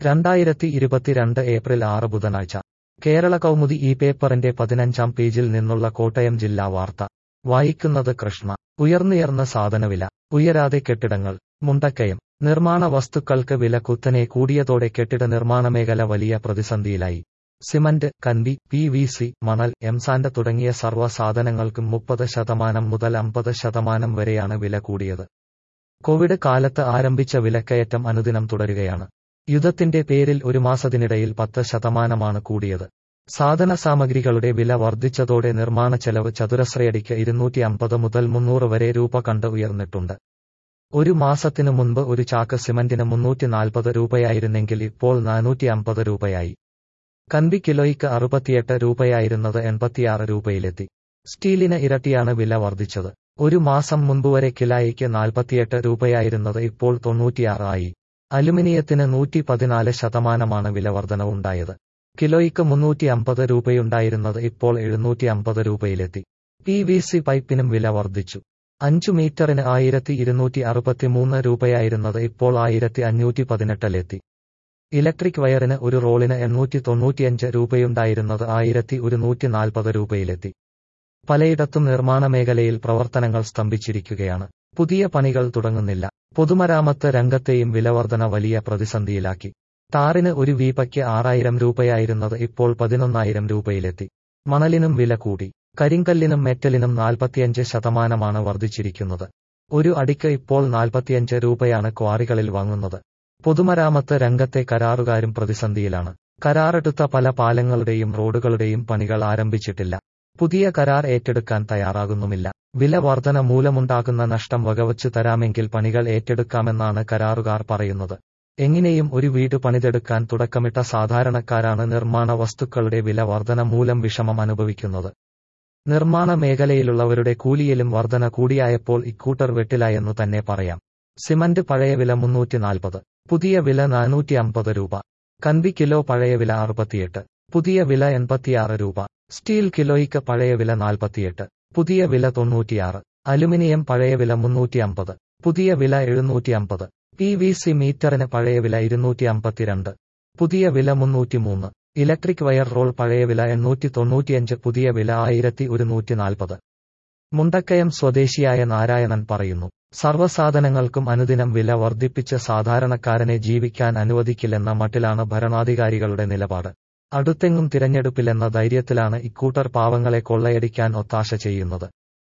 രണ്ടായിരത്തി ഇരുപത്തിരണ്ട് ഏപ്രിൽ ആറ് ബുധനാഴ്ച കേരള കൗമുദി ഈ പേപ്പറിന്റെ പതിനഞ്ചാം പേജിൽ നിന്നുള്ള കോട്ടയം ജില്ലാ വാർത്ത വായിക്കുന്നത് കൃഷ്ണ ഉയർന്നുയർന്ന സാധനവില ഉയരാതെ കെട്ടിടങ്ങൾ മുണ്ടക്കയം നിർമ്മാണ വസ്തുക്കൾക്ക് വില കുത്തനെ കൂടിയതോടെ കെട്ടിട നിർമ്മാണ മേഖല വലിയ പ്രതിസന്ധിയിലായി സിമന്റ് കൻവി പി വി സി മണൽ എംസാൻഡ് തുടങ്ങിയ സർവ്വ സാധനങ്ങൾക്കും മുപ്പത് ശതമാനം മുതൽ അമ്പത് ശതമാനം വരെയാണ് വില കൂടിയത് കോവിഡ് കാലത്ത് ആരംഭിച്ച വിലക്കയറ്റം അനുദിനം തുടരുകയാണ് യുദ്ധത്തിന്റെ പേരിൽ ഒരു മാസത്തിനിടയിൽ പത്ത് ശതമാനമാണ് കൂടിയത് സാധന സാമഗ്രികളുടെ വില വർദ്ധിച്ചതോടെ നിർമ്മാണ ചെലവ് ചതുരശ്രയടിക്ക് ഇരുന്നൂറ്റി അമ്പത് മുതൽ മുന്നൂറ് വരെ രൂപ കണ്ട് ഉയർന്നിട്ടുണ്ട് ഒരു മാസത്തിനു മുൻപ് ഒരു ചാക്ക് സിമന്റിന് മുന്നൂറ്റി നാൽപ്പത് രൂപയായിരുന്നെങ്കിൽ ഇപ്പോൾ നാനൂറ്റി അമ്പത് രൂപയായി കൻവി കിലോയ്ക്ക് അറുപത്തിയെട്ട് രൂപയായിരുന്നത് എൺപത്തിയാറ് രൂപയിലെത്തി സ്റ്റീലിന് ഇരട്ടിയാണ് വില വർദ്ധിച്ചത് ഒരു മാസം മുൻപ് വരെ കിലായിക്ക് നാൽപ്പത്തിയെട്ട് രൂപയായിരുന്നത് ഇപ്പോൾ തൊണ്ണൂറ്റിയാറ് ആയി അലുമിനിയത്തിന് നൂറ്റി പതിനാല് ശതമാനമാണ് വില വർധനവുണ്ടായത് കിലോയ്ക്ക് മുന്നൂറ്റി അമ്പത് രൂപയുണ്ടായിരുന്നത് ഇപ്പോൾ എഴുന്നൂറ്റി അമ്പത് രൂപയിലെത്തി പി വി സി പൈപ്പിനും വില വർദ്ധിച്ചു അഞ്ചു മീറ്ററിന് ആയിരത്തി ഇരുന്നൂറ്റി അറുപത്തിമൂന്ന് രൂപയായിരുന്നത് ഇപ്പോൾ ആയിരത്തി അഞ്ഞൂറ്റി പതിനെട്ടിലെത്തി ഇലക്ട്രിക് വയറിന് ഒരു റോളിന് എണ്ണൂറ്റി തൊണ്ണൂറ്റിയഞ്ച് രൂപയുണ്ടായിരുന്നത് ആയിരത്തി ഒരുന്നൂറ്റി നാൽപ്പത് രൂപയിലെത്തി പലയിടത്തും നിർമ്മാണ മേഖലയിൽ പ്രവർത്തനങ്ങൾ സ്തംഭിച്ചിരിക്കുകയാണ് പുതിയ പണികൾ തുടങ്ങുന്നില്ല പൊതുമരാമത്ത് രംഗത്തെയും വിലവർധന വലിയ പ്രതിസന്ധിയിലാക്കി ടാറിന് ഒരു വീപ്പയ്ക്ക് ആറായിരം രൂപയായിരുന്നത് ഇപ്പോൾ പതിനൊന്നായിരം രൂപയിലെത്തി മണലിനും വില കൂടി കരിങ്കല്ലിനും മെറ്റലിനും നാൽപ്പത്തിയഞ്ച് ശതമാനമാണ് വർദ്ധിച്ചിരിക്കുന്നത് ഒരു അടിക്ക് ഇപ്പോൾ നാൽപ്പത്തിയഞ്ച് രൂപയാണ് ക്വാറികളിൽ വാങ്ങുന്നത് പൊതുമരാമത്ത് രംഗത്തെ കരാറുകാരും പ്രതിസന്ധിയിലാണ് കരാറെടുത്ത പല പാലങ്ങളുടെയും റോഡുകളുടെയും പണികൾ ആരംഭിച്ചിട്ടില്ല പുതിയ കരാർ ഏറ്റെടുക്കാൻ തയ്യാറാകുന്നുമില്ല വില വർധന മൂലമുണ്ടാകുന്ന നഷ്ടം വകവച്ചു തരാമെങ്കിൽ പണികൾ ഏറ്റെടുക്കാമെന്നാണ് കരാറുകാർ പറയുന്നത് എങ്ങനെയും ഒരു വീട് പണിതെടുക്കാൻ തുടക്കമിട്ട സാധാരണക്കാരാണ് നിർമ്മാണ വസ്തുക്കളുടെ വില വർധന മൂലം വിഷമം അനുഭവിക്കുന്നത് നിർമ്മാണ മേഖലയിലുള്ളവരുടെ കൂലിയിലും വർധന കൂടിയായപ്പോൾ ഇക്കൂട്ടർ വെട്ടിലായെന്നു തന്നെ പറയാം സിമന്റ് പഴയ വില മുന്നൂറ്റി നാൽപ്പത് പുതിയ വില നാനൂറ്റി അമ്പത് രൂപ കൻവി കിലോ പഴയ വില അറുപത്തിയെട്ട് പുതിയ വില എൺപത്തിയാറ് രൂപ സ്റ്റീൽ കിലോയ്ക്ക് പഴയ വില നാൽപ്പത്തിയെട്ട് പുതിയ വില തൊണ്ണൂറ്റിയാറ് അലുമിനിയം പഴയ വില മുന്നൂറ്റി അമ്പത് പുതിയ വില എഴുന്നൂറ്റി അമ്പത് പി വി സി മീറ്ററിന് പഴയ വില ഇരുന്നൂറ്റി അമ്പത്തിരണ്ട് പുതിയ വില മുന്നൂറ്റിമൂന്ന് ഇലക്ട്രിക് വയർ റോൾ പഴയ വില എണ്ണൂറ്റി തൊണ്ണൂറ്റിയഞ്ച് പുതിയ വില ആയിരത്തി ഒരുന്നൂറ്റി നാൽപ്പത് മുണ്ടക്കയം സ്വദേശിയായ നാരായണൻ പറയുന്നു സർവ്വസാധനങ്ങൾക്കും അനുദിനം വില വർദ്ധിപ്പിച്ച് സാധാരണക്കാരനെ ജീവിക്കാൻ അനുവദിക്കില്ലെന്ന മട്ടിലാണ് ഭരണാധികാരികളുടെ നിലപാട് അടുത്തെങ്ങും തിരഞ്ഞെടുപ്പില്ലെന്ന ധൈര്യത്തിലാണ് ഇക്കൂട്ടർ പാവങ്ങളെ കൊള്ളയടിക്കാൻ ഒത്താശ ചെയ്യുന്നത്